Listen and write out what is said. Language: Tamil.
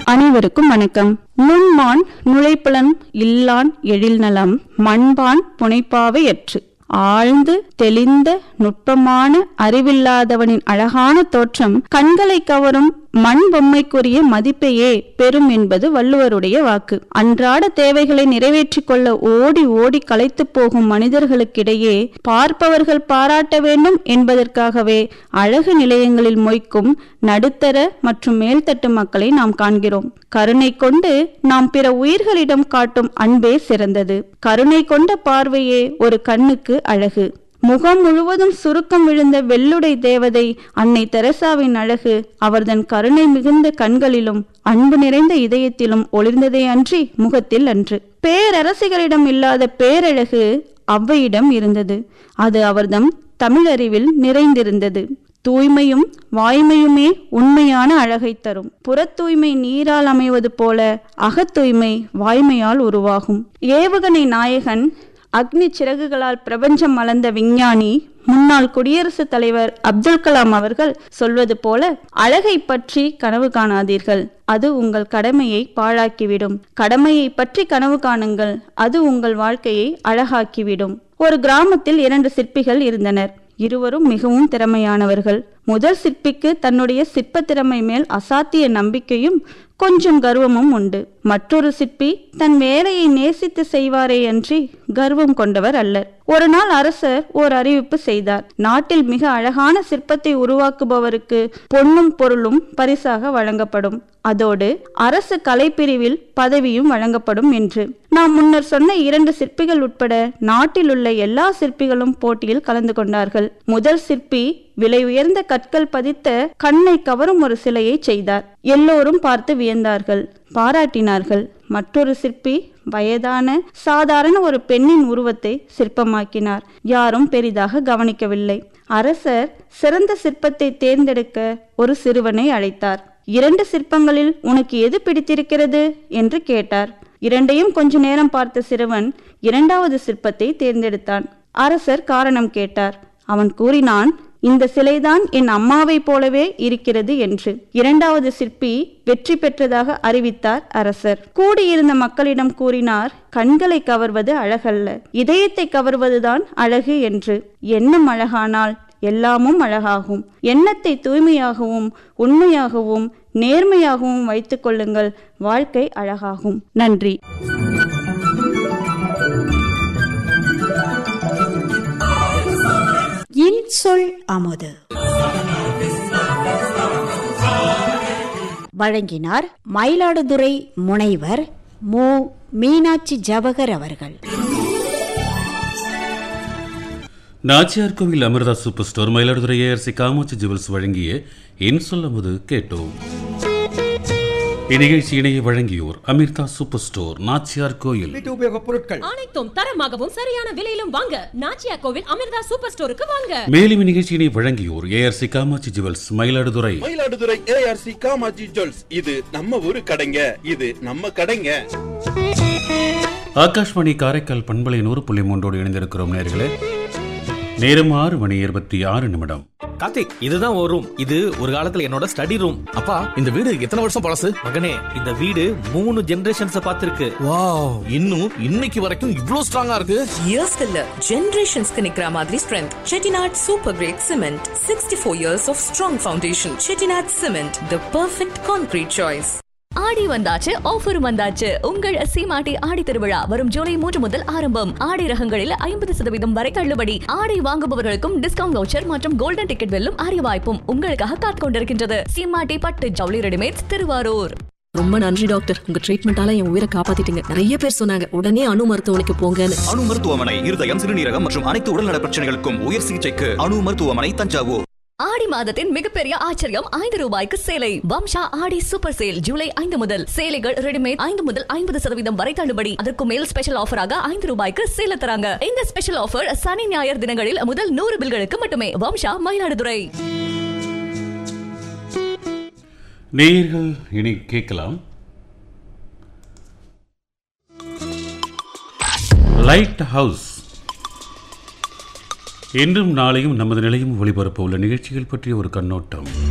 அனைவருக்கும் வணக்கம் நுண்மான் நுழைப்புலன் இல்லான் எழில்நலம் மண்பான் புனைப்பாவையற்று ஆழ்ந்து தெளிந்த நுட்பமான அறிவில்லாதவனின் அழகான தோற்றம் கண்களை கவரும் மண் பொம்மைக்குரிய மதிப்பையே பெறும் என்பது வள்ளுவருடைய வாக்கு அன்றாட தேவைகளை நிறைவேற்றிக் கொள்ள ஓடி ஓடி களைத்து போகும் மனிதர்களுக்கிடையே பார்ப்பவர்கள் பாராட்ட வேண்டும் என்பதற்காகவே அழகு நிலையங்களில் மொய்க்கும் நடுத்தர மற்றும் மேல்தட்டு மக்களை நாம் காண்கிறோம் கருணை கொண்டு நாம் பிற உயிர்களிடம் காட்டும் அன்பே சிறந்தது கருணை கொண்ட பார்வையே ஒரு கண்ணுக்கு அழகு முகம் முழுவதும் சுருக்கம் விழுந்த வெள்ளுடை தேவதை அன்னை தெரசாவின் அழகு அவர்தன் கருணை மிகுந்த கண்களிலும் அன்பு நிறைந்த இதயத்திலும் ஒளிர்ந்ததே அன்றி முகத்தில் அன்று பேரரசிகளிடம் இல்லாத பேரழகு அவ்வையிடம் இருந்தது அது அவர்தம் தமிழறிவில் நிறைந்திருந்தது தூய்மையும் வாய்மையுமே உண்மையான அழகை தரும் புறத்தூய்மை நீரால் அமைவது போல அகத்தூய்மை வாய்மையால் உருவாகும் ஏவுகணை நாயகன் அக்னி சிறகுகளால் பிரபஞ்சம் மலர்ந்த விஞ்ஞானி முன்னாள் குடியரசுத் தலைவர் அப்துல் கலாம் அவர்கள் சொல்வது போல அழகை பற்றி கனவு காணாதீர்கள் அது உங்கள் கடமையை பாழாக்கிவிடும் கடமையை பற்றி கனவு காணுங்கள் அது உங்கள் வாழ்க்கையை அழகாக்கிவிடும் ஒரு கிராமத்தில் இரண்டு சிற்பிகள் இருந்தனர் இருவரும் மிகவும் திறமையானவர்கள் முதல் சிற்பிக்கு தன்னுடைய சிற்ப திறமை மேல் அசாத்திய நம்பிக்கையும் கொஞ்சம் கர்வமும் உண்டு மற்றொரு சிற்பி தன் வேலையை நேசித்து செய்வாரே அன்றி கர்வம் கொண்டவர் அல்லர் ஒரு நாள் அரசர் ஓர் அறிவிப்பு செய்தார் நாட்டில் மிக அழகான சிற்பத்தை உருவாக்குபவருக்கு பொன்னும் பொருளும் பரிசாக வழங்கப்படும் அதோடு அரசு கலைப்பிரிவில் பதவியும் வழங்கப்படும் என்று நாம் முன்னர் சொன்ன இரண்டு சிற்பிகள் உட்பட நாட்டில் உள்ள எல்லா சிற்பிகளும் போட்டியில் கலந்து கொண்டார்கள் முதல் சிற்பி விலை உயர்ந்த கற்கள் பதித்த கண்ணை கவரும் ஒரு சிலையை செய்தார் எல்லோரும் பார்த்து வியந்தார்கள் பாராட்டினார்கள் மற்றொரு சிற்பி வயதான சாதாரண ஒரு பெண்ணின் உருவத்தை சிற்பமாக்கினார் யாரும் பெரிதாக கவனிக்கவில்லை அரசர் சிறந்த சிற்பத்தை தேர்ந்தெடுக்க ஒரு சிறுவனை அழைத்தார் இரண்டு சிற்பங்களில் உனக்கு எது பிடித்திருக்கிறது என்று கேட்டார் இரண்டையும் கொஞ்ச நேரம் பார்த்த சிறுவன் இரண்டாவது சிற்பத்தை தேர்ந்தெடுத்தான் அரசர் காரணம் கேட்டார் அவன் கூறினான் இந்த சிலைதான் என் அம்மாவைப் போலவே இருக்கிறது என்று இரண்டாவது சிற்பி வெற்றி பெற்றதாக அறிவித்தார் அரசர் கூடியிருந்த மக்களிடம் கூறினார் கண்களை கவர்வது அழகல்ல இதயத்தை கவர்வதுதான் அழகு என்று எண்ணம் அழகானால் எல்லாமும் அழகாகும் எண்ணத்தை தூய்மையாகவும் உண்மையாகவும் நேர்மையாகவும் வைத்துக் கொள்ளுங்கள் வாழ்க்கை அழகாகும் நன்றி இன்சொல் அமுது வழங்கினார் மயிலாடுதுறை முனைவர் மு மீனாட்சி ஜவகர் அவர்கள் Nachiyar Koil Amirtha super store Mayiladuthurai ARC Kamatchi jewels வழங்கிய என் சொல்லமுது கேட்டோம் இந்நிகழ்ச்சியினை வழங்கியோர் அமிர்தா சூப்பர் ஸ்டோர் நாச்சியார் கோயில் வீட்டு உபயோகப் பொருட்கள் அனைத்தும் தரமாகவும் சரியான விலையிலும் வாங்க நாச்சியா கோவில் அமிர்தா சூப்பர் ஸ்டோருக்கு வாங்க மேலும் இந்நிகழ்ச்சியினை வழங்கியோர் ARC Kamatchi jewels Mayiladuthurai Mayiladuthurai ARC Kamatchi jewels இது நம்ம ஊரு கடைங்க இது நம்ம கடைங்க ஆகாஷ்வாணி காரைக்கால் பண்பலை நூறு புள்ளி மூன்றோடு இணைந்திருக்கிறோம் நேர்களே நேரம் ஆறு மணி இருபத்தி ஆறு நிமிடம் கார்த்திக் இதுதான் ஒரு ரூம் இது ஒரு காலத்துல என்னோட ஸ்டடி ரூம் அப்பா இந்த வீடு எத்தனை வருஷம் பழசு மகனே இந்த வீடு மூணு ஜெனரேஷன்ஸ் பார்த்திருக்கு வாவ் இன்னும் இன்னைக்கு வரைக்கும் இவ்ளோ ஸ்ட்ராங்கா இருக்கு இயர்ஸ்க்கு இல்ல ஜெனரேஷன்ஸ்க்கு நிக்கிற மாதிரி strength Chettinad super great cement sixty four years of strong foundation Chettinad cement the perfect concrete choice Aadi வந்தாச்சு ஆஃபரும் வந்தாச்சு உங்கள் சீமாட்டி ஆடி திருவிழா வரும் ஜூலை மூன்று முதல் ஆரம்பம் ஆடை ரகங்களில் ஐம்பது சதவீதம் வரை தள்ளுபடி ஆடை வாங்குபவர்களுக்கும் டிஸ்கவுண்ட் வவுச்சர் மற்றும் கோல்டன் டிக்கெட் வெல்லும் அரிய வாய்ப்பும் உங்களுக்காக காத்துக் கொண்டிருக்கின்றது சீமாட்டி பட்டு ஜவுளி ரெடிமேட்ஸ் திருவாரூர் ரொம்ப நன்றி டாக்டர் உங்க ட்ரீட்மெண்டால என் உயிரை காப்பாத்திட்டீங்க நிறைய பேர் சொன்னாங்க உடனே அணு மருத்துவமனைக்கு போங்கன்னு அணு மருத்துவமனை இருதயம் சிறுநீரகம் மற்றும் அனைத்து உடல்நல பிரச்சனைகளுக்கும் உயர் சிகிச்சைக்கு அணு மருத்துவமனை தஞ்சாவூர் ஆடி மாதத்தின் மிகப்பெரிய ஆச்சரியம் ஐந்து ரூபாய்க்கு சேலை வம்சா ஆடி சூப்பர் சேல் ஜூலை ஐந்து முதல் சேலைகள் ரெடிமேட் ஐந்து முதல் ஐம்பது சதவீதம் வரை தள்ளுபடி அதற்கு மேல் ஸ்பெஷல் ஆஃபராக ஐந்து ரூபாய்க்கு சேல தராங்க இந்த ஸ்பெஷல் ஆஃபர் சனி ஞாயிறு தினங்களில் முதல் நூறு பில்களுக்கு மட்டுமே வம்சா மயிலாடுதுறை நேயர்கள் இனி கேட்கலாம் லைட் ஹவுஸ் இன்றும் நாளையும் நமது நிலையும் ஒளிபரப்ப உள்ள நிகழ்ச்சிகள் பற்றிய ஒரு கண்ணோட்டம்